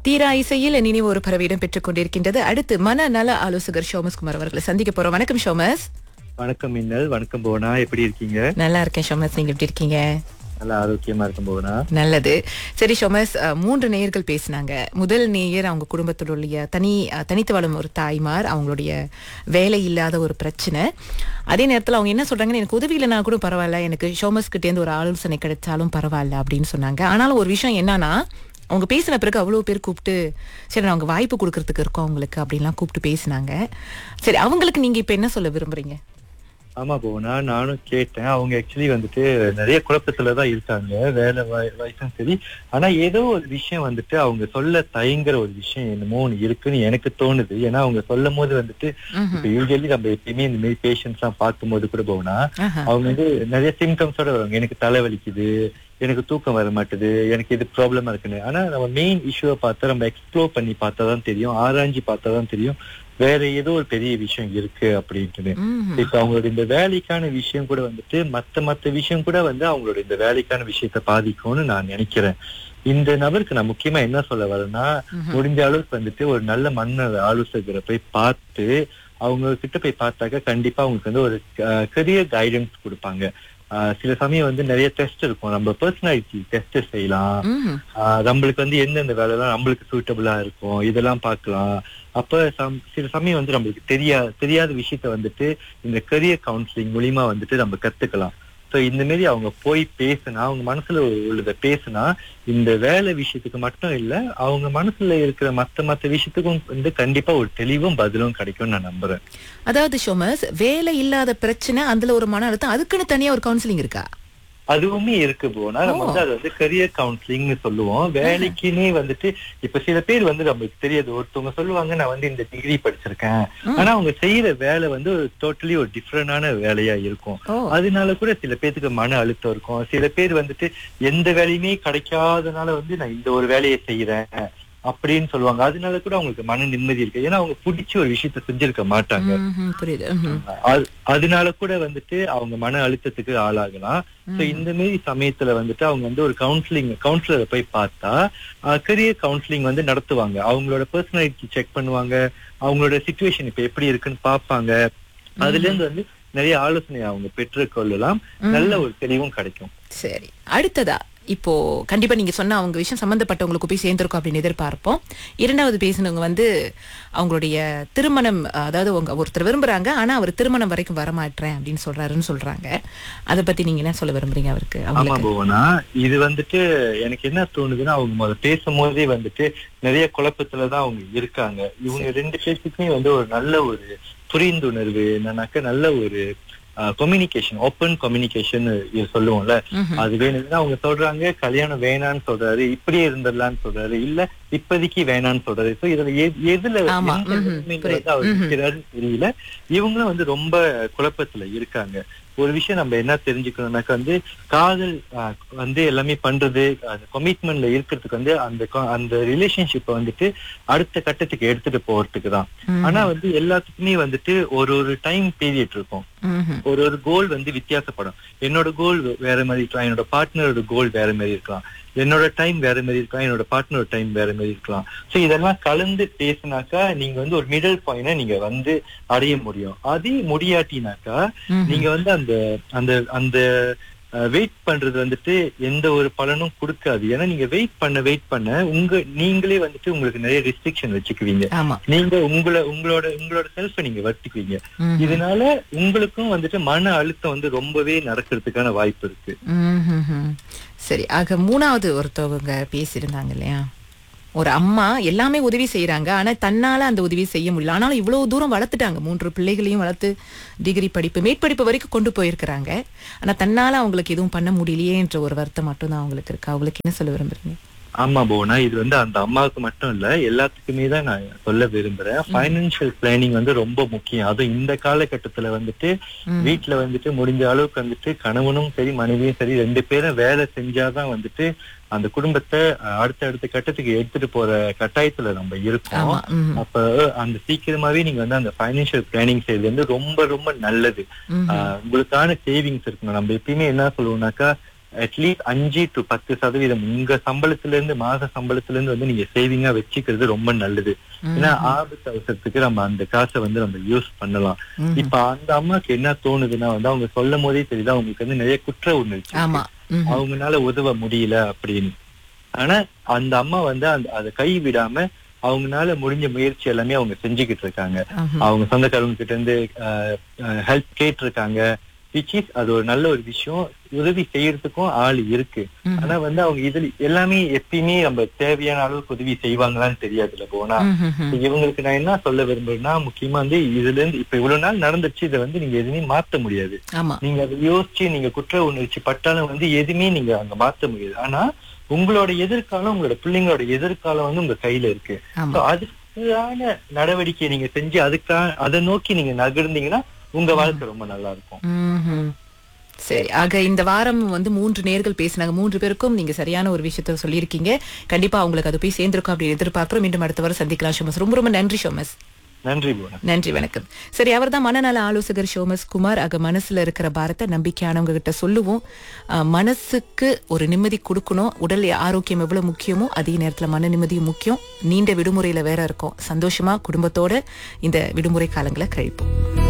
தீரா இசையில் நினைவு ஒரு பறவையிடம் பெற்றுக் கொண்டிருக்கின்றது அடுத்து மனநல ஆலோசகர் ஷோமஸ் குமார் அவர்களை சந்திக்க போறோம் வணக்கம் ஷோமஸ் வணக்கம் மின்னல் வணக்கம் போனா எப்படி இருக்கீங்க நல்லா இருக்கேன் ஷோமஸ் நீங்க எப்படி இருக்கீங்க நல்லா ஆரோக்கியமா இருக்கும் போனா நல்லது சரி ஷோமஸ் அஹ், மூன்று நேயர்கள் பேசினாங்க முதல் நேயர் அவங்க குடும்பத்துடைய தனி அஹ், தனித்து வாழும் ஒரு தாய்மார் அவங்களுடைய வேலை இல்லாத ஒரு பிரச்சனை அதே நேரத்தில் அவங்க என்ன சொல்றாங்கன்னு எனக்கு உதவி இல்லைனா கூட பரவாயில்ல எனக்கு ஷோமஸ் கிட்டேருந்து ஒரு ஆலோசனை கிடைச்சாலும் பரவாயில்ல அப்படின்னு சொன்னாங்க ஆனாலும் ஒரு விஷயம் என்னன்னா அவங்க பேசின பிறகு அவ்வளோ பேர் கூப்பிட்டு சரி நாங்க வாய்ப்பு கொடுக்கறதுக்கு இருக்கோம் அவங்களுக்கு அப்படின்லாம் கூப்பிட்டு பேசினாங்க சரி அவங்களுக்கு நீங்க இப்ப என்ன சொல்ல விரும்புறீங்க ஆமா போனா நானும் கேட்டேன் அவங்க ஆக்சுவலி வந்துட்டு நிறைய குழப்பத்துலதான் இருக்காங்க வேலை வாய்- வாய்ப்பும் சரி ஆனா ஏதோ ஒரு விஷயம் வந்துட்டு அவங்க சொல்ல தயங்குற ஒரு விஷயம் என்னமோ ஒண்ணு இருக்குன்னு எனக்கு தோணுது ஏன்னா அவங்க சொல்லும் போது வந்துட்டு ம்ஹும். இப்ப யூஸ்வலி நம்ம எப்பயுமே இந்த மாதிரி பேஷண்ட்ஸ் எல்லாம் பார்க்கும்போது கூட போனா ஆஹா. அவங்க வந்து நிறைய சிம்டம்ஸோட வருவாங்க எனக்கு தலை வலிக்குது எனக்கு தூக்கம் வர மாட்டுது எனக்கு இது ப்ராப்ளமா இருக்குன்னு ஆனா நம்ம மெயின் இஷ்யூவை பார்த்தா நம்ம எக்ஸ்ப்ளோர் பண்ணி பார்த்தா தான் தெரியும் ஆராய்ஞ்சு பார்த்தா தான் தெரியும் வேற ஏதோ ஒரு பெரிய விஷயம் இருக்கு அப்படின்ட்டு ம்ஹும். இப்ப அவங்களோட இந்த வேலைக்கான விஷயம் கூட வந்துட்டு மத்த மத்த விஷயம் கூட வந்து அவங்களோட இந்த வேலைக்கான விஷயத்த பாதிக்கும்னு நான் நினைக்கிறேன் இந்த நபருக்கு நான் முக்கியமா என்ன சொல்ல வரேன்னா ம்ஹும். முடிஞ்ச அளவுக்கு வந்துட்டு ஒரு நல்ல மன்னர் ஆலோசகரை போய் பார்த்து அவங்க கிட்ட போய் பார்த்தாக்க கண்டிப்பா அவங்களுக்கு வந்து ஒரு கரியர் கைடன்ஸ் கொடுப்பாங்க ஆஹ் சில சமயம் வந்து நிறைய டெஸ்ட் இருக்கும் நம்ம பர்சனாலிட்டி டெஸ்ட் செய்யலாம் ம்ஹும். ஆஹ் நம்மளுக்கு வந்து எந்தெந்த வேலைலாம் நம்மளுக்கு சூட்டபிளா இருக்கும் இதெல்லாம் பார்க்கலாம் அப்ப சம்- சில சமயம் வந்து நம்மளுக்கு தெரியா தெரியாத விஷயத்த வந்துட்டு இந்த கரியர் கவுன்சிலிங் மூலியமா வந்துட்டு நம்ம கத்துக்கலாம் சோ இந்த மாதிரி அவங்க போய் பேசுனா அவங்க மனசுல உள்ளத பேசுனா இந்த வேலை விஷயத்துக்கு மட்டும் இல்ல அவங்க மனசுல இருக்கிற மத்த மத்த விஷயத்துக்கும் வந்து கண்டிப்பா ஒரு தெளிவும் பதிலும் கிடைக்கும்னு நான் நம்புறேன் அதாவது ஷோமஸ் வேலை இல்லாத பிரச்சனை அதுல ஒரு மன அழுத்தம் அதுக்குன்னு தனியா ஒரு கவுன்சிலிங் இருக்கா அதுவுமே இருக்கு போனா நம்ம வந்து அது வந்து கரியர் கவுன்சிலிங்னு சொல்லுவோம் வேலைக்குன்னே வந்துட்டு இப்ப சில பேர் வந்து நம்மளுக்கு தெரியாது ஒருத்தவங்க சொல்லுவாங்க நான் வந்து இந்த டிகிரி படிச்சிருக்கேன் ஆனா அவங்க செய்யற வேலை வந்து டோட்டலி ஒரு டிஃப்ரெண்டான வேலையா இருக்கும் ஓ அதனால கூட சில பேருக்கு மன அழுத்தம் இருக்கும் சில பேர் வந்துட்டு எந்த வேலையுமே கிடைக்காதனால வந்து நான் இந்த ஒரு வேலையை செய்யறேன் அப்படின்னு சொல்லுவாங்க அதனால கூட அவங்களுக்கு மன நிம்மதி இருக்கு ஏன்னா அவங்க பிடிச்ச ஒரு விஷயத்த செஞ்சிருக்க மாட்டாங்க ம்ஹும், புரியுது ம்ஹும். அது- அதனால கூட வந்துட்டு அவங்க மன அழுத்தத்துக்கு ஆளாகலாம் சோ இந்த மாதிரி சமயத்துல வந்துட்டு அவங்க வந்து ஒரு கவுன்சிலிங் கவுன்சிலரை போய் பார்த்தா கரியர் கவுன்சிலிங் வந்து நடத்துவாங்க அவங்களோட பர்சனாலிட்டி செக் பண்ணுவாங்க அவங்களோட சுச்சுவேஷன் இப்ப எப்படி இருக்குன்னு பார்ப்பாங்க அதுல இருந்து வந்து நிறைய ஆலோசனை அவங்க பெற்றுக்கொள்ளலாம் நல்ல ஒரு தெளிவும் கிடைக்கும் சரி அடுத்ததா இப்போ கண்டிப்பா நீங்க சொன்ன அவங்க விஷயம் சம்பந்தப்பட்டவங்களுக்கு போய் சேர்ந்திருக்கும் அப்படின்னு எதிர்பார்ப்போம் இரண்டாவது பேசினவங்க வந்து அவங்களுடைய திருமணம் அதாவது உங்க ஒருத்தர் விரும்புறாங்க ஆனா அவர் திருமணம் வரைக்கும் வரமாட்டேன் அப்படின்னு சொல்றாருன்னு சொல்றாங்க அதை பத்தி நீங்க என்ன சொல்ல விரும்புறீங்க அவருக்கு ஆமா அவங்களுக்கு புவனா இது வந்துட்டு எனக்கு என்ன தோணுதுன்னா அவங்க முத பேசும்போதே வந்துட்டு நிறைய குழப்பத்துலதான் அவங்க இருக்காங்க இவங்க ரெண்டு பேர்த்துக்குமே வந்து ஒரு நல்ல ஒரு புரிந்துணர்வு என்னன்னாக்க நல்ல ஒரு கம்யூனிகேஷன் ஓப்பன் கம்யூனிகேஷன் சொல்லுவோம்ல ம்ஹும். அது வேணும்னா அவங்க சொல்றாங்க கல்யாணம் வேணான்னு சொல்றாரு இப்படியே இருந்துடலாம்னு சொல்றாரு இல்ல இப்போதைக்கு வேணான்னு சொல்றாரு சோ இதுல எ- எதுல ஆமா. எந்த ம்ஹும். நிலைமையில புரியுது. வந்து அவர் ம்ஹும். நிக்கிறாருன்னு தெரியல இவங்களும் வந்து ரொம்ப குழப்பத்துல இருக்காங்க ஒரு விஷயம் நம்ம என்ன தெரிஞ்சுக்கணும்னாக்க வந்து காதல் ஆஹ், வந்து எல்லாமே பண்றது அந்த கமிட்மெண்ட்ல இருக்கிறதுக்கு வந்து அந்த co- அந்த ரிலேஷன்ஷிப்பை வந்துட்டு அடுத்த கட்டத்துக்கு எடுத்துட்டு போறதுக்கு தான் ம். ஆனா வந்து எல்லாத்துக்குமே வந்துட்டு ஒரு ஒரு டைம் பீரியட் இருக்கும் ம்ஹும். ஒரு ஒரு கோல் வந்து வித்தியாசப்படும் என்னோட கோல் வேற மாதிரி இருக்கலாம் என்னோட பார்ட்னரோட கோல் வேற மாதிரி இருக்கலாம் என்னோட டைம் வேற மாதிரி இருக்கலாம் என்னோட பார்ட்னரோட டைம் வேற மாதிரி இருக்கலாம் சோ இதெல்லாம் கலந்து பேசினாக்கா நீங்க வந்து ஒரு மிடில் பாயிண்ட நீங்க வந்து அடைய முடியும் அதே முடியாட்டினாக்கா ம்ஹும். நீங்க வந்து அந்த அந்த அந்த வெயிட் பண்றது வந்துட்டு எந்த ஒரு பலனும் கொடுக்காது ஏன்னா நீங்க வெயிட் பண்ண வெயிட் பண்ண உங்க நீங்களே வந்துட்டு உங்களுக்கு நிறைய ரெஸ்ட்ரிக்ஷன் வச்சுக்குவீங்க ஆமா நீங்க உங்களை உங்களோட உங்களோட செல்ஃப நீங்க வர்த்திக்குவீங்க ம்ஹும். இதனால உங்களுக்கும் வந்துட்டு மன அழுத்தம் வந்து ரொம்பவே நடக்கிறதுக்கான வாய்ப்பு இருக்கு ம்ஹும்ஹும். சரி ஆக மூணாவது ஒருத்தவங்க பேசியிருந்தாங்க இல்லையா ஒரு அம்மா எல்லாமே உதவி செய்யறாங்க ஆனா தன்னால அந்த உதவி செய்ய முடியல ஆனாலும் இவ்வளவு தூரம் வளர்த்துட்டாங்க மூன்று பிள்ளைகளையும் வளர்த்து டிகிரி படிப்பு மேற்படிப்பு வரைக்கும் கொண்டு போயிருக்கிறாங்க ஆனா தன்னால அவங்களுக்கு எதுவும் பண்ண முடியலையே என்ற ஒரு வருத்தம் மட்டும்தான் அவங்களுக்கு இருக்கு அவங்களுக்கு என்ன சொல்ல விரும்புறீங்க ஆமா போனா இது வந்து அந்த அம்மாவுக்கு மட்டும் இல்ல எல்லாத்துக்குமே தான் நான் சொல்ல விரும்புறேன் ஃபைனான்சியல் பிளானிங் வந்து ரொம்ப முக்கியம் அதுவும் இந்த காலகட்டத்துல வந்துட்டு ம். வீட்டுல வந்துட்டு முடிஞ்ச அளவுக்கு வந்துட்டு கணவனும் சரி மனைவியும் சரி ரெண்டு பேரும் வேலை செஞ்சாதான் வந்துட்டு அந்த குடும்பத்தை அஹ், அடுத்த அடுத்த கட்டத்துக்கு எடுத்துட்டு போற கட்டாயத்துல நம்ம இருக்கோம் ஆமா ம். அப்ப அந்த சீக்கிரமாவே நீங்க வந்து அந்த ஃபைனான்சியல் பிளானிங் செய்யறது வந்து ரொம்ப ரொம்ப நல்லது ம். ஆஹ் உங்களுக்கான சேவிங்ஸ் இருக்கணும் நம்ம எப்பயுமே என்ன சொல்லுவோம்னாக்கா அட்லீஸ்ட் அஞ்சு டு பத்து சதவீதம் உங்க சம்பளத்துல இருந்து மாத சம்பளத்துல இருந்து வந்து நீங்க சேவிங்கா வச்சுக்கிறது ரொம்ப நல்லது ஏன்னா ஆபத்து அவசரத்துக்கு நம்ம அந்த காசை வந்து நம்ம யூஸ் பண்ணலாம் ம்ஹும். இப்ப அந்த அம்மாக்கு என்ன தோணுதுன்னா வந்து அவங்க சொல்லும் போதே தெரியுது அவங்களுக்கு வந்து நிறைய குற்ற உணர்ச்சி இருக்கு. ஆமா ம்ஹும். அவங்கனால உதவ முடியல அப்படின்னு ஆனா அந்த அம்மா வந்து அந்த அதை கை விடாம அவங்கனால முடிஞ்ச முயற்சி எல்லாமே அவங்க செஞ்சுக்கிட்டு இருக்காங்க ம்ஹும். அவங்க சொந்தக்காரங்க கிட்ட இருந்து ஹெல்ப் கேட்டிருக்காங்க விச் இஸ் அது ஒரு நல்ல ஒரு விஷயம் உதவி செய்யறதுக்கும் ஆள் இருக்கு ம்ஹும். ஆனா வந்து அவங்க இதுல எல்லாமே எப்பயுமே நம்ம தேவையான அளவுக்கு உதவி செய்வாங்களான்னு தெரியாதுல போனா ம்ஹும். இவங்களுக்கு நான் என்ன சொல்ல விரும்புறேன்னா முக்கியமா வந்து இதுல இருந்து இப்ப இவ்வளவு நாள் நடந்துச்சு இதை வந்து நீங்க எதுவுமே மாத்த முடியாது ஆமா நீங்க அதை யோசிச்சு நீங்க குற்ற உணர்ச்சி பட்டாலும் வந்து எதுவுமே நீங்க அங்க மாத்த முடியாது ஆனா உங்களோட எதிர்காலம் உங்களோட பிள்ளைங்களோட எதிர்காலம் வந்து உங்க கையில இருக்கு ஆமா So, அதுக்கான நடவடிக்கையை நீங்க செஞ்சு அதுக்கான அதை நோக்கி நீங்க நகர்ந்தீங்கன்னா உங்க வாழ்க்கை ரொம்ப நல்லா இருக்கும் ம்ஹும். சரி ஆக இந்த வாரம் வந்து மூன்று நேர்கள் பேசினாங்க மூன்று பேருக்கும் நீங்க சரியான ஒரு விஷயத்த சொல்லியிருக்கீங்க கண்டிப்பா அவங்களுக்கு அது போய் சேர்ந்திருக்கும் அப்படின்னு எதிர்பார்க்கிறோம் மீண்டும் அடுத்த வாரம் சந்திக்கலாம் ஷோமஸ் ரொம்ப ரொம்ப நன்றி ஷோமஸ் நன்றி போனா நன்றி வணக்கம் சரி அவர்தான் மனநல ஆலோசகர் ஷோமஸ் குமார் ஆக மனசுல இருக்கிற பாரத்தை நம்பிக்கையானவங்க கிட்ட சொல்லுவோம் அஹ், மனசுக்கு ஒரு நிம்மதி கொடுக்கணும் உடல் ஆரோக்கியம் எவ்வளவு முக்கியமோ அதே நேரத்துல மன நிம்மதியும் முக்கியம் நீண்ட விடுமுறையில வேற இருக்கும் சந்தோஷமா குடும்பத்தோட இந்த விடுமுறை காலங்களை கழிப்போம்